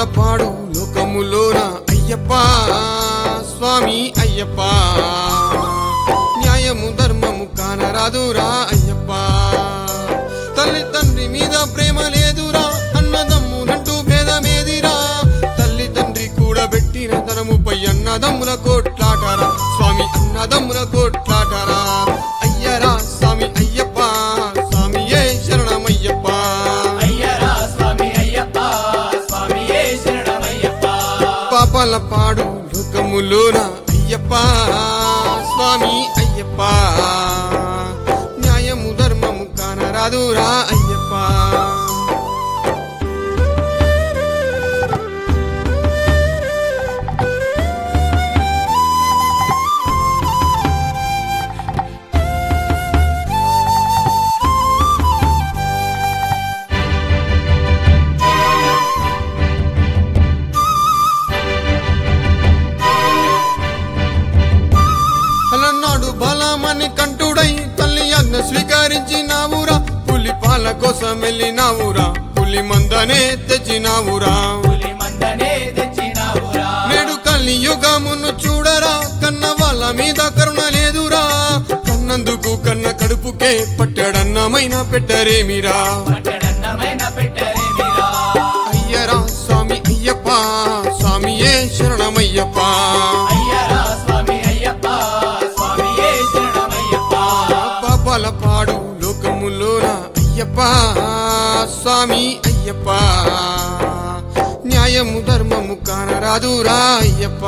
పాడు లోకములోన అయ్యప్ప స్వామి అయ్యప్ప న్యాయము ధర్మము కానరాదురా అయ్యప్ప తల్లి తండ్రి మీద ప్రేమ లేదురా అన్నదమ్ములంటూ భేదమేదిరా తల్లి తండ్రి కూడా పెట్టిన ధనముపై అన్నదమ్ముల కోట్లాటారా స్వామి అన్నదమ్ముల కోట్లాటారా అయ్యరా స్వామి అయ్యప్ప స్వామియే శరణమయ్యప్ప అయ్యరా స్వామి అయ్యప్ప స్వామియే శరణమయ్యప్ప పాపాల పాడు లోకములోన అయ్యప్ప స్వామి అయ్యప్ప న్యాయము ధర్మము కానరాదురా అయ్యప్ప అలనాడు బలమని కంటుడై తల్లి ఆజ్ఞ స్వీకరించినావురా పులి పాల కోసం వెళ్ళినావురా పులి మందనే తెచ్చినావురా పులి మందనే తెచ్చినావురా నేడు కల్లి యుగమును చూడరా కన్న వాళ్ళ మీద కరుణ లేదురా కన్నందుకు కన్న కడుపుకే పట్టడన్నమైన పెట్టరేమిరా పట్టడన్నమైన పెట్టరేమిరా అయ్యరా స్వామి అయ్యప్ప స్వామియే శరణమయ్యప్ప అయ్యరా స్వామి అయ్యప్ప స్వామియే శరణమయ్యప్ప పాపాల పాడు లోకములోన అయ్యప్ప స్వామి అయ్యప్ప న్యాయము ధర్మము కానరాదురా అయ్యప్ప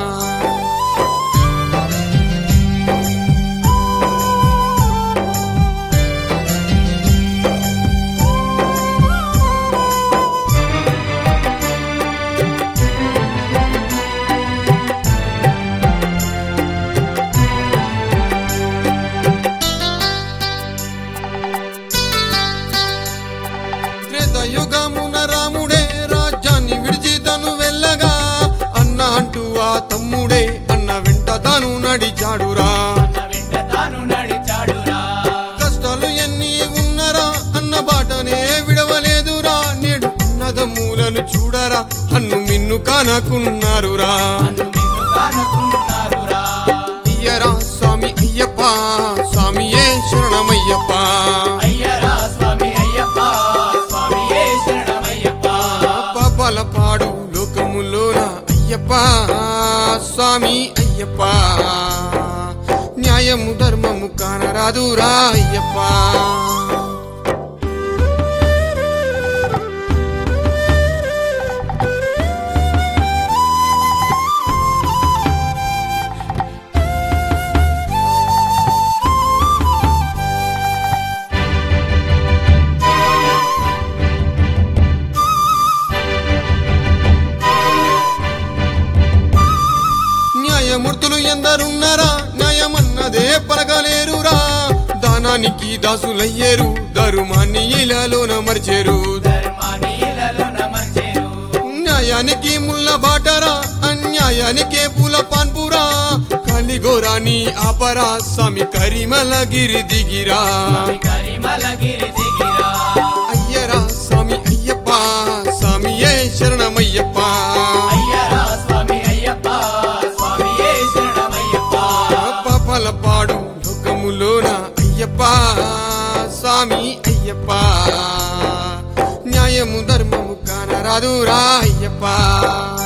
త్రేతయుగమున రాముడే రాజ్యాన్ని విడిచి తను వెళ్ళగా అన్న అంటూ ఆ తమ్ముడే అన్న వెంట తాను నడిచాడురా అన్న వెంట తాను నడిచాడురా కష్టాలు ఎన్ని ఉన్నరా అన్న బాటనే విడవలేదురా నేడు అన్నదమ్ములను చూడరా అన్ను మిన్ను కానకున్నారురా అను నిన్ను కానుకున్నారురా అయ్యరా స్వామి అయ్యప్ప స్వామియే శరణమయ్యప్ప అయ్యరా స్వామి అయ్యప్ప స్వామియే శరణమయ్యప్ప పాపాల పాడు లోకములోన అయ్యప్ప స్వామి అయ్యప్ప న్యాయము ధర్మము కానరాదురా అయ్యప్ప న్యాయమూర్తులు ఎందరున్నారా న్యాయమన్నదే పలకలేరురా దానానికి దాసులయ్యేరు ధర్మాన్ని ఇలాలోన మరిచేరు ధర్మాన్ని ఇలలో నమర్చేరు న్యాయానికి ముళ్ళ బాటరా అన్యాయానికే పూల పాన్పురా కలిగోరాని ఆపరా స్వామి కరిమల గిరి దిగిరా స్వామి కరిమలగిరి దిగిరా అయ్యరా స్వామి అయ్యప్ప స్వామియే శరణమయ్యప్ప అయ్యరా స్వామి అయ్యప్ప స్వామియే శరణమయ్యప్ప పాపాల పాడు లోకములోన అయ్యప్ప స్వామి అయ్యప్ప న్యాయము ధర్మము కానరాదురా అయ్యప్ప